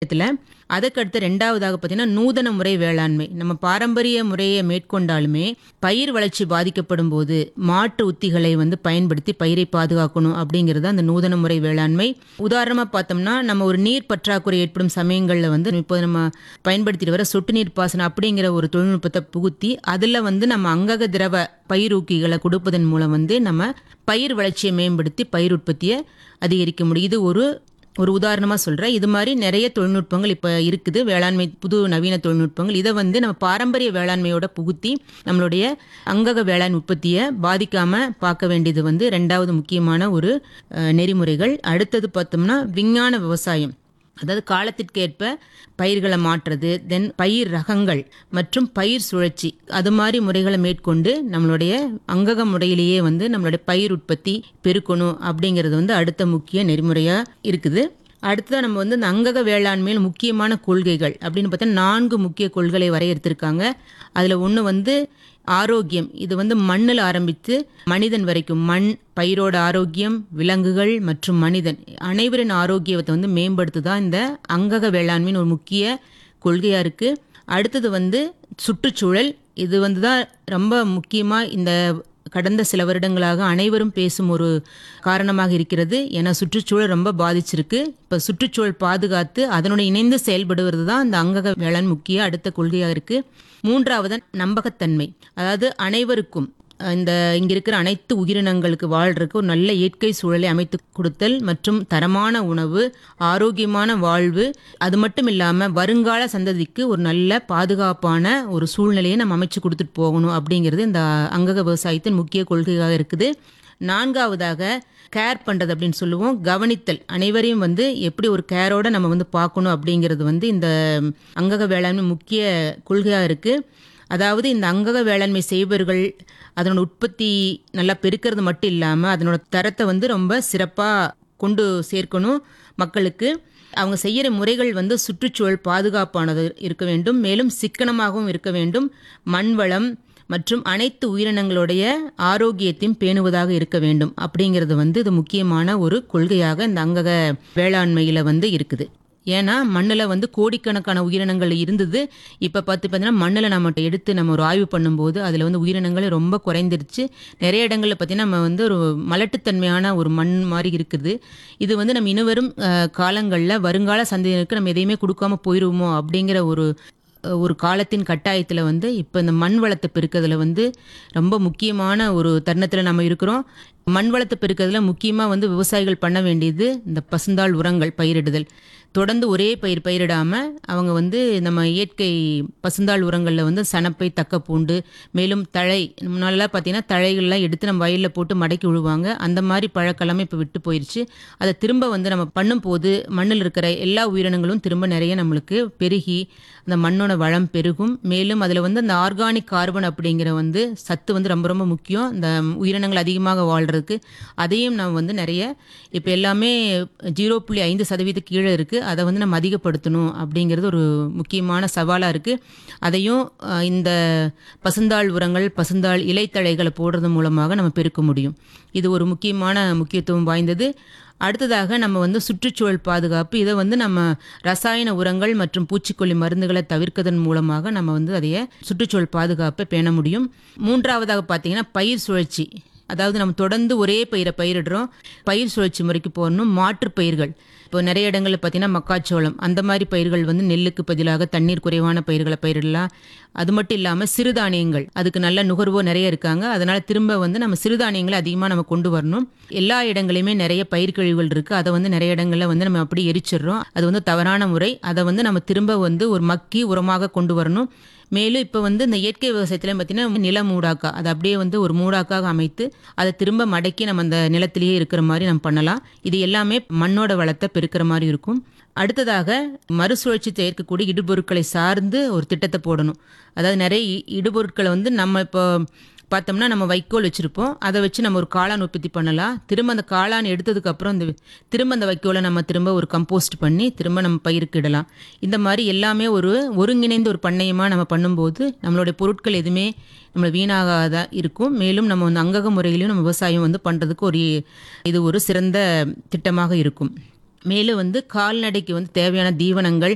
திட்டத்தில் அதுக்கடுத்து ரெண்டாவதாக பார்த்தீங்கன்னா நூதன முறை வேளாண்மை நம்ம பாரம்பரிய முறையை மேற்கொண்டாலுமே பயிர் வளர்ச்சி பாதிக்கப்படும் போது மாற்று உத்திகளை வந்து பயன்படுத்தி பயிரை பாதுகாக்கணும் அப்படிங்கிறது அந்த நூதன முறை வேளாண்மை உதாரணமாக பார்த்தோம்னா நம்ம ஒரு நீர் பற்றாக்குறை ஏற்படும் சமயங்களில் வந்து இப்போ நம்ம பயன்படுத்திட்டு வர சொட்டு நீர் பாசனம் அப்படிங்கிற ஒரு தொழில்நுட்பத்தை புகுத்தி அதில் வந்து நம்ம அங்கக திரவ பயிரூக்கிகளை கொடுப்பதன் மூலம் வந்து நம்ம பயிர் வளர்ச்சியை மேம்படுத்தி பயிர் உற்பத்தியை அதிகரிக்க முடியும் இது ஒரு ஒரு உதாரணமாக சொல்கிறேன் இது மாதிரி நிறைய தொழில்நுட்பங்கள் இப்போ இருக்குது வேளாண்மை புது நவீன தொழில்நுட்பங்கள் இதை வந்து நம்ம பாரம்பரிய வேளாண்மையோட புகுத்தி நம்மளுடைய அங்கக வேளாண் உற்பத்தியை பாதிக்காமல் பார்க்க வேண்டியது வந்து ரெண்டாவது முக்கியமான ஒரு அஹ், நெறிமுறைகள் அடுத்தது பார்த்தோம்னா விஞ்ஞான விவசாயம் அதாவது காலத்திற்கேற்ப பயிர்களை மாற்றுறது தென் பயிர் ரகங்கள் மற்றும் பயிர் சுழற்சி அது மாதிரி முறைகளை மேற்கொண்டு நம்மளுடைய அங்கக முறையிலேயே வந்து நம்மளுடைய பயிர் உற்பத்தி பெருக்கணும் அப்படிங்கிறது வந்து அடுத்த முக்கிய நெறிமுறையாக இருக்குது அடுத்ததாக நம்ம வந்து இந்த அங்கக வேளாண்மையில் முக்கியமான கொள்கைகள் அப்படின்னு பார்த்தா நான்கு முக்கிய கொள்கைகளை வரையறுத்திருக்காங்க அதில் ஒன்று வந்து ஆரோக்கியம் இது வந்து மண்ணில் ஆரம்பித்து மனிதன் வரைக்கும் மண் பயிரோட ஆரோக்கியம் விலங்குகள் மற்றும் மனிதன் அனைவரின் ஆரோக்கியத்தை வந்து மேம்படுத்துதான் இந்த அங்கக வேளாண்மையின் ஒரு முக்கிய கொள்கையாக இருக்குது அடுத்தது வந்து சுற்றுச்சூழல் இது வந்து தான் ரொம்ப முக்கியமாக இந்த கடந்த சில வருடங்களாக அனைவரும் பேசும் ஒரு காரணமாக இருக்கிறது ஏன்னா சுற்றுச்சூழல் ரொம்ப பாதிச்சிருக்கு இப்போ சுற்றுச்சூழல் பாதுகாத்து அதனுடன் இணைந்து செயல்படுவது தான் இந்த அங்கக வேளாண் முக்கிய அடுத்த கொள்கையாக இருக்குது மூன்றாவது நம்பகத்தன்மை அதாவது அனைவருக்கும் இந்த இங்க இருக்கிற அனைத்து உயிரினங்களுக்கு வாழ்றதுக்கு ஒரு நல்ல இயற்கை சூழலை அமைத்து கொடுத்தல் மற்றும் தரமான உணவு ஆரோக்கியமான வாழ்வு அது மட்டும் இல்லாமல் வருங்கால சந்ததிக்கு ஒரு நல்ல பாதுகாப்பான ஒரு சூழ்நிலையை நம்ம அமைச்சு கொடுத்துட்டு போகணும் அப்படிங்கிறது இந்த அங்கக விவசாயத்தின் முக்கிய கொள்கையாக இருக்குது நான்காவதாக கேர் பண்ணுறது அப்படின்னு சொல்லுவோம் கவனித்தல் அனைவரையும் வந்து எப்படி ஒரு கேரோட நம்ம வந்து பார்க்கணும் அப்படிங்கிறது வந்து இந்த அங்கக வேளாண்மை முக்கிய கொள்கையாக இருக்குது அதாவது இந்த அங்கக வேளாண்மை செய்பவர்கள் அதனோட உற்பத்தி நல்லா பெருக்கிறது மட்டும் இல்லாமல் அதனோட தரத்தை வந்து ரொம்ப சிறப்பாக கொண்டு சேர்க்கணும் மக்களுக்கு அவங்க செய்கிற முறைகள் வந்து சுற்றுச்சூழல் பாதுகாப்பானது இருக்க வேண்டும் மேலும் சிக்கனமாகவும் இருக்க வேண்டும் மண் வளம் மற்றும் அனைத்து உயிரினங்களுடைய ஆரோக்கியத்தையும் பேணுவதாக இருக்க வேண்டும் அப்படிங்கிறது வந்து இது முக்கியமான ஒரு கொள்கையாக இந்த அங்கக வேளாண்மையில் வந்து இருக்குது ஏன்னா மண்ணில் வந்து கோடிக்கணக்கான உயிரினங்கள் இருந்தது இப்போ பார்த்து பார்த்தீங்கன்னா மண்ணில் நம்ம எடுத்து நம்ம ஒரு ஆய்வு பண்ணும்போது அதில் வந்து உயிரினங்கள் ரொம்ப குறைந்துருச்சு நிறைய இடங்களில் பார்த்தீங்கன்னா நம்ம வந்து ஒரு மலட்டுத்தன்மையான ஒரு மண் மாதிரி இருக்குது இது வந்து நம்ம இனிவரும் காலங்களில் வருங்கால சந்ததியினருக்கு நம்ம எதையுமே கொடுக்காம போயிடுவோமோ அப்படிங்கிற ஒரு ஒரு காலத்தின் கட்டாயத்தில் வந்து இப்போ இந்த மண் வளத்தை பெருக்கிறதுல வந்து ரொம்ப முக்கியமான ஒரு தருணத்தில் நம்ம இருக்கிறோம் மண் வளத்தை பெருக்கிறதுல முக்கியமாக வந்து விவசாயிகள் பண்ண வேண்டியது இந்த பசுந்தாள் உரங்கள் பயிரிடுதல் தொடர்ந்து ஒரே பயிர் பயிரிடாமல் அவங்க வந்து நம்ம இயற்கை பசுந்தாள் உரங்களில் வந்து சனப்பை தக்க பூண்டு மேலும் தழை முன்னாலலாம் பார்த்தீங்கன்னா தழைகள்லாம் எடுத்து நம்ம வயலில் போட்டு மடக்கி விழுவாங்க அந்த மாதிரி பழக்கெல்லாமே இப்போ விட்டு போயிடுச்சு அதை திரும்ப வந்து நம்ம பண்ணும்போது மண்ணில் இருக்கிற எல்லா உயிரினங்களும் திரும்ப நிறைய நம்மளுக்கு பெருகி அந்த மண்ணோட வளம் பெருகும் மேலும் அதில் வந்து அந்த ஆர்கானிக் கார்பன் அப்படிங்கிற வந்து சத்து வந்து ரொம்ப ரொம்ப முக்கியம் இந்த உயிரினங்கள் அதிகமாக வாழ்கிறதுக்கு அதையும் நம்ம வந்து நிறைய இப்போ எல்லாமே ஜீரோ புள்ளி ஐந்து சதவீத கீழே இருக்குது அதை வந்து நம்ம அதிகப்படுத்தணும் அப்படிங்கிறது ஒரு முக்கியமான சவாலாக இருக்குது அதையும் அஹ், இந்த பசுந்தாள் உரங்கள் பசுந்தாள் இலைத்தழைகளை போடுறது மூலமாக நம்ம பெருக்க முடியும் இது ஒரு முக்கியமான முக்கியத்துவம் வாய்ந்தது அடுத்ததாக நம்ம வந்து சுற்றுச்சூழல் பாதுகாப்பு இதை வந்து நம்ம ரசாயன உரங்கள் மற்றும் பூச்சிக்கொல்லி மருந்துகளை தவிர்க்கதன் மூலமாக நம்ம வந்து அதைய சுற்றுச்சூழல் பாதுகாப்பை பேண முடியும் மூன்றாவதாக பார்த்தீங்கன்னா பயிர் சுழற்சி அதாவது நம்ம தொடர்ந்து ஒரே பயிரை பயிரிடுறோம் பயிர் சுழற்சி முறைக்கு போகணும் மாற்று பயிர்கள் இப்போ நிறைய இடங்களில் பார்த்தீங்கன்னா மக்காச்சோளம் அந்த மாதிரி பயிர்கள் வந்து நெல்லுக்கு பதிலாக தண்ணீர் குறைவான பயிர்களை பயிரிடலாம் அது மட்டும் இல்லாமல் சிறுதானியங்கள் அதுக்கு நல்ல நுகர்வோர் நிறைய இருக்காங்க அதனால் திரும்ப வந்து நம்ம சிறுதானியங்களை அதிகமாக நம்ம கொண்டு வரணும் எல்லா இடங்களையுமே நிறைய பயிர் கழிவுகள் இருக்குது அதை வந்து நிறைய இடங்களில் வந்து நம்ம அப்படி எரிச்சிடுறோம் அது வந்து தவறான முறை அதை வந்து நம்ம திரும்ப வந்து ஒரு மக்கி உரமாக கொண்டு வரணும் மேலும் இப்போ வந்து இந்த இயற்கை விவசாயத்தில் பார்த்தீங்கன்னா நில மூடாக்கா அதை அப்படியே வந்து ஒரு மூடாக்காக அமைத்து அதை திரும்ப மடக்கி நம்ம அந்த நிலத்திலேயே இருக்கிற மாதிரி நம்ம பண்ணலாம் இது எல்லாமே மண்ணோட வளத்தை பெருக்கிற மாதிரி இருக்கும் அடுத்ததாக மறுசுழற்சி சேர்க்கக்கூடிய இடுபொருட்களை சார்ந்து ஒரு திட்டத்தை போடணும் அதாவது நிறைய இ- இடுபொருட்களை வந்து நம்ம இப்போ பார்த்தோம்னா நம்ம வைக்கோல் வச்சுருப்போம் அதை வச்சு நம்ம ஒரு காளான் உற்பத்தி பண்ணலாம் திரும்ப அந்த காளான் எடுத்ததுக்கப்புறம் இந்த திரும்ப அந்த வைக்கோலை நம்ம திரும்ப ஒரு கம்போஸ்ட் பண்ணி திரும்ப நம்ம பயிருக்கு இடலாம் இந்த மாதிரி எல்லாமே ஒரு ஒருங்கிணைந்த ஒரு பண்ணையமாக நம்ம பண்ணும்போது நம்மளுடைய பொருட்கள் எதுவுமே நம்மளை வீணாகாத இருக்கும் மேலும் நம்ம வந்து அங்கக முறையிலையும் நம்ம விவசாயம் வந்து பண்ணுறதுக்கு ஒரு இது ஒரு சிறந்த திட்டமாக இருக்கும் மேலும் வந்து கால்நடைக்கு வந்து தேவையான தீவனங்கள்